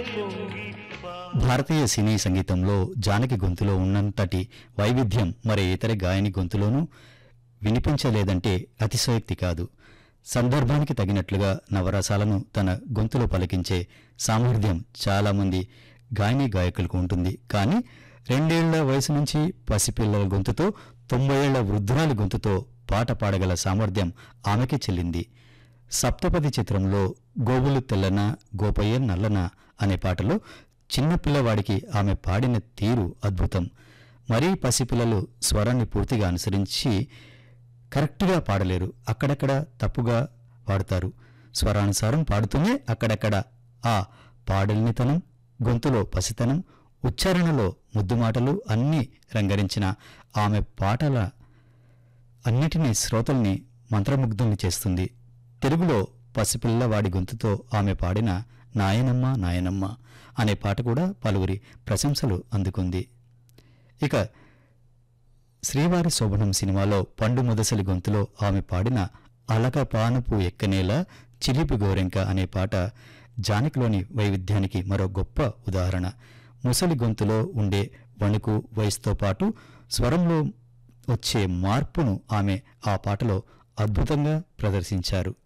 భారతీయ సినీ సంగీతంలో జానకి గొంతులో ఉన్నంతటి వైవిధ్యం మరే ఇతర గాయని గొంతులోనూ వినిపించలేదంటే అతిశయోక్తి కాదు సందర్భానికి తగినట్లుగా నవరసాలను తన గొంతులో పలికించే సామర్థ్యం చాలామంది గాయని గాయకులకు ఉంటుంది కానీ రెండేళ్ల వయసు నుంచి పసిపిల్లల గొంతుతో తొంభై ఏళ్ల వృద్ధురాలి గొంతుతో పాట పాడగల సామర్థ్యం ఆమెకే చెల్లింది సప్తపది చిత్రంలో గోవులు తెల్లన గోపయ్య నల్లన అనే పాటలో చిన్నపిల్లవాడికి ఆమె పాడిన తీరు అద్భుతం మరీ పసిపిల్లలు స్వరాన్ని పూర్తిగా అనుసరించి కరెక్ట్గా పాడలేరు అక్కడక్కడ తప్పుగా పాడుతారు స్వరానుసారం పాడుతూనే అక్కడక్కడ ఆ పాడలినితనం గొంతులో పసితనం ఉచ్చారణలో ముద్దు మాటలు అన్నీ రంగరించిన ఆమె పాటల అన్నిటినీ శ్రోతల్ని మంత్రముగ్ధుల్ని చేస్తుంది తెలుగులో పసిపిల్లవాడి గొంతుతో ఆమె పాడిన నాయనమ్మ నాయనమ్మ అనే పాట కూడా పలువురి ప్రశంసలు అందుకుంది ఇక శ్రీవారి శోభనం సినిమాలో పండు ముదసలి గొంతులో ఆమె పాడిన అలక పానపు ఎక్కనేలా చిలిపి గోరెంక అనే పాట జానకిలోని వైవిధ్యానికి మరో గొప్ప ఉదాహరణ ముసలి గొంతులో ఉండే వణుకు వయసుతో పాటు స్వరంలో వచ్చే మార్పును ఆమె ఆ పాటలో అద్భుతంగా ప్రదర్శించారు